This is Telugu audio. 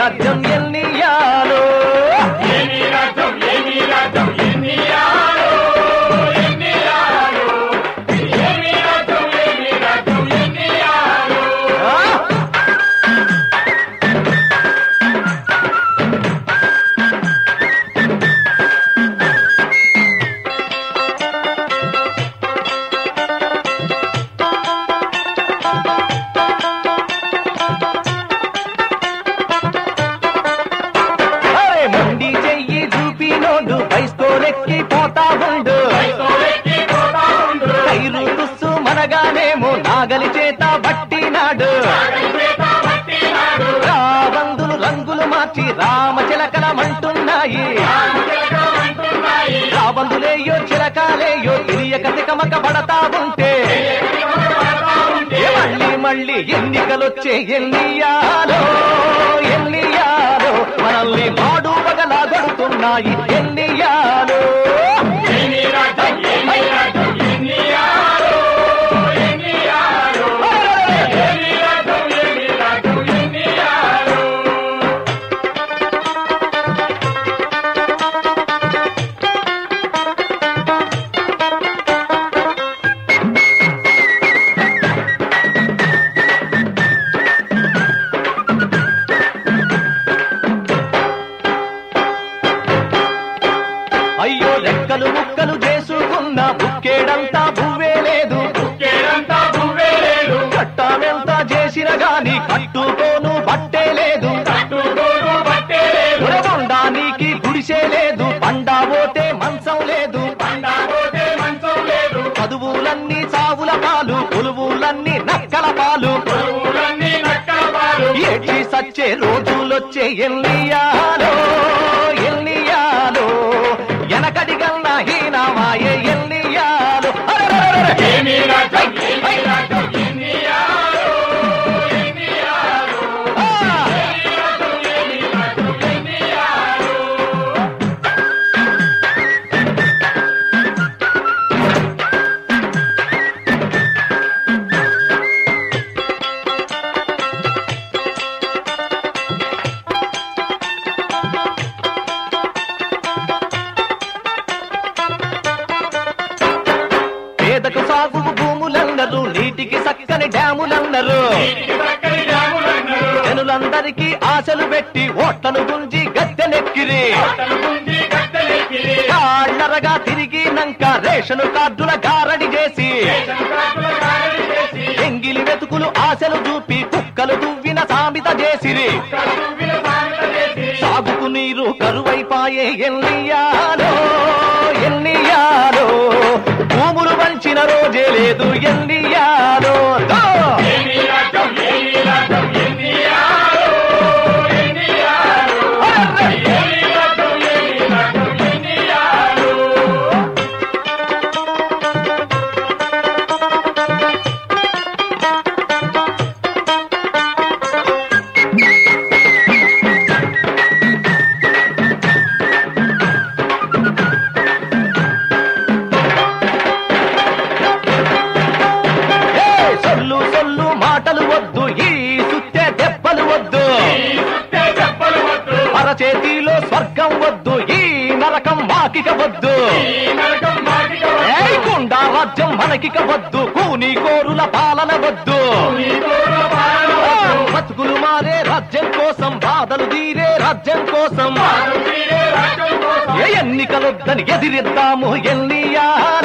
రాజ్యం ఎన్నియాలో ఏమి రాజ్యం ఏమి రాజ్యం ఎన్ని ఆలో ఎన్ని ఆలో ఏమి రాజ్యం ఏమి రాజ్యం ఎన్ని ఆలో ఆ? అరే మొండి చెయ్యి చూపినోడు బైస్కోలెక్కి పోతా ఉండు తోలెక్కి పోతా ఉండు కైరు తుస్సు మనగానేమో నాగలి చేత బట్టినాడు చేత పట్టినాడు రాబందులు రంగులు మార్చి రామ చిలకలమంటున్నాయి అంటున్నాయి రాబందులేయో చిలకాలేయో తెలియక తికమక పడతా ఉంటే ఏ మళ్ళీ మళ్ళీ ఎన్నికలొచ్చే ఎన్నియాలో ఎన్నియాలో మనల్ని మాడు పగలా కొడుతున్నాయి ఎన్నియాలో ఎన్ని రాజ్యం ఎన్ని రాజ్యం ఎన్ని ఆలో ఎన్ని ఆలో ఎన్ని రాజ్యం ఎన్ని రాజ్యం ఎన్ని ఆలో అయ్యో రెక్కలు ముక్కలు చేసుకున్న బుక్కేడంతా భూవే లేదు కేడంతా భూవే లేదు చట్టమెంత చేసిన గాని కట్టుకోను బట్టే లేదు కట్టుకోడు బట్టే లేదు ఉరగొండానికి గుడిసే లేదు పండా పోతే మంచం లేదు పండబోతే మంచం లేదు చదువులన్నీ సావుల పాలు కొలువులన్నీ నక్కల పాలు ఊరన్నీ నక్కలపాలు ఏడ్చి సచ్చే రోజులొచ్చే ఎల్లియాలో ఎల్లియాలో ఎనకడి కన్నా హీనమాయే ఎల్లియాలో అరెరెరెరె! ఏమి రాజ్యం ఏమి రాజ్యం ఎన్ని ఆలో ఎన్ని ఆలో ఆ! ఏమి రాజ్యం ఏమి రాజ్యం ఎన్ని ఆలో పేదకు సాగు భూములన్నరు నీటికి చక్కని డ్యాములన్నరు ఇంటికి చక్కని జాములన్నారు జనులందరికీ ఆశలు పెట్టి ఓట్లను గుంజి గద్దెనెక్కిరి అతను గుంజి కట్టెలెక్కిరి కాళ్ళరగా తిరిగినంక రేషను కార్డుల గారడి చేసి శంకరాకుల గారడి చేసి ఎంగిలి వెతుకులు ఆశలు చూపి కుక్కలు దువ్విన సామిత చేసిరి కడుపుల సామెత చేసి సాగుకు నీరు కరువైపాయే ఎన్నియాలో ఎన్నియాలో భూములు వంచిన రోజే లేదు ఎన్నియాలో దో! ఏమి రాజ్యం ఏమి రాజ్యం ఎన్ని ఆలో ఎన్ని ఆలో ఏమి రాజ్యం ఏమి రాజ్యం ఎన్ని ఆలో ఏ సొల్లు సొల్లు మాటలు వద్దు ఈ సుత్తె దెబ్బలు వద్దు ఈ సుత్తే చెప్పలు వద్దు అరచేతిలో స్వర్గం వద్దు ఈ నరకం మాకిక వద్దు ఈ నరకం మాటిక ఏయ్ వద్దు గుండా రాజ్యం మనకిక వద్దు కూని కోరుల పాలన వద్దు నీ తోడ పాలన వద్దు బతుకులు మారే రాజ్యం కోసం బాధలు తీరే రాజ్యం కోసం తీరే రాజ్యం కోసం ఏ ఎన్నికలొద్దని ఎదిరిద్దాము ఎన్నియాలో